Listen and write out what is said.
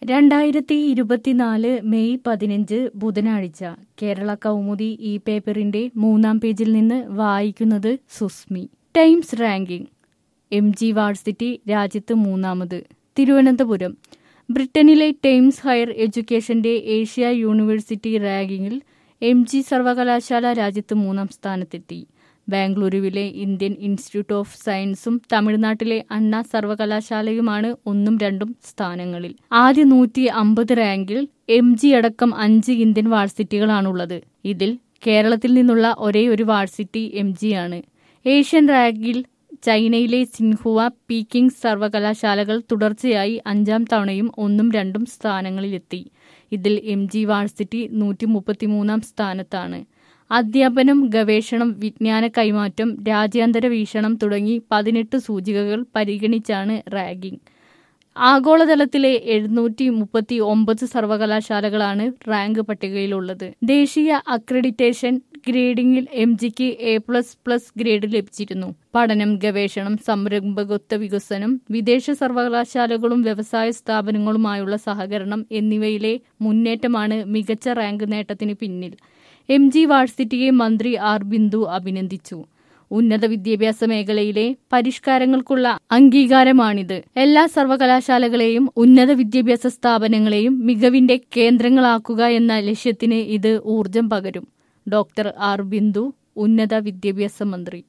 രണ്ടായിരത്തി ഇരുപത്തിനാല് മെയ് പതിനഞ്ച് ബുധനാഴ്ച കേരള കൗമുദി ഈ പേപ്പറിന്റെ മൂന്നാം പേജിൽ നിന്ന് വായിക്കുന്നത് Susmi Times ranking M G varsity രാജ്യത്ത് മൂന്നാമത് തിരുവനന്തപുരം ബ്രിട്ടനിലെ ടൈംസ് ഹയർ എഡ്യൂക്കേഷന്റെ ഏഷ്യ യൂണിവേഴ്സിറ്റി റാങ്കിങ്ങിൽ എം ജി സർവകലാശാല രാജ്യത്ത് മൂന്നാം സ്ഥാനത്തെത്തി ബാംഗ്ലൂരുവിലെ ഇന്ത്യൻ ഇൻസ്റ്റിറ്റ്യൂട്ട് ഓഫ് സയൻസും തമിഴ്നാട്ടിലെ അണ്ണാ സർവകലാശാലയുമാണ് ഒന്നും രണ്ടും സ്ഥാനങ്ങളിൽ ആദ്യ നൂറ്റി അമ്പത് റാങ്കിൽ എം ജി അടക്കം അഞ്ച് ഇന്ത്യൻ വാഴ്സിറ്റികളാണുള്ളത് ഇതിൽ കേരളത്തിൽ നിന്നുള്ള ഒരേ ഒരു വാഴ്സിറ്റി എം ജി ആണ് ഏഷ്യൻ റാങ്കിൽ ചൈനയിലെ സിൻഹുവ പീക്കിംഗ് സർവകലാശാലകൾ തുടർച്ചയായി അഞ്ചാം തവണയും ഒന്നും രണ്ടും സ്ഥാനങ്ങളിലെത്തി ഇതിൽ എം ജി വാഴ്സിറ്റി നൂറ്റി മുപ്പത്തിമൂന്നാം സ്ഥാനത്താണ് അധ്യാപനം ഗവേഷണം വിജ്ഞാന കൈമാറ്റം രാജ്യാന്തര വീക്ഷണം തുടങ്ങി പതിനെട്ട് സൂചികകൾ പരിഗണിച്ചാണ് റാങ്കിംഗ് ആഗോളതലത്തിലെ എഴുന്നൂറ്റി മുപ്പത്തി ഒമ്പത് സർവകലാശാലകളാണ് റാങ്ക് പട്ടികയിലുള്ളത് ദേശീയ അക്രഡിറ്റേഷൻ ഗ്രേഡിംഗിൽ എം ജിക്ക് എ പ്ലസ് പ്ലസ് ഗ്രേഡ് ലഭിച്ചിരുന്നു പഠനം ഗവേഷണം സംരംഭകത്വ വികസനം വിദേശ സർവകലാശാലകളും വ്യവസായ സ്ഥാപനങ്ങളുമായുള്ള സഹകരണം എന്നിവയിലെ മുന്നേറ്റമാണ് മികച്ച റാങ്ക് നേട്ടത്തിന് പിന്നിൽ എം ജി വാഴ്സിറ്റിയെ മന്ത്രി ആർ ബിന്ദു അഭിനന്ദിച്ചു ഉന്നത വിദ്യാഭ്യാസ മേഖലയിലെ പരിഷ്കാരങ്ങൾക്കുള്ള അംഗീകാരമാണിത് എല്ലാ സർവകലാശാലകളെയും ഉന്നത വിദ്യാഭ്യാസ സ്ഥാപനങ്ങളെയും മികവിന്റെ കേന്ദ്രങ്ങളാക്കുക എന്ന ലക്ഷ്യത്തിന് ഇത് ഊർജം പകരും ഡോക്ടർ ആർ ബിന്ദു ഉന്നത വിദ്യാഭ്യാസ മന്ത്രി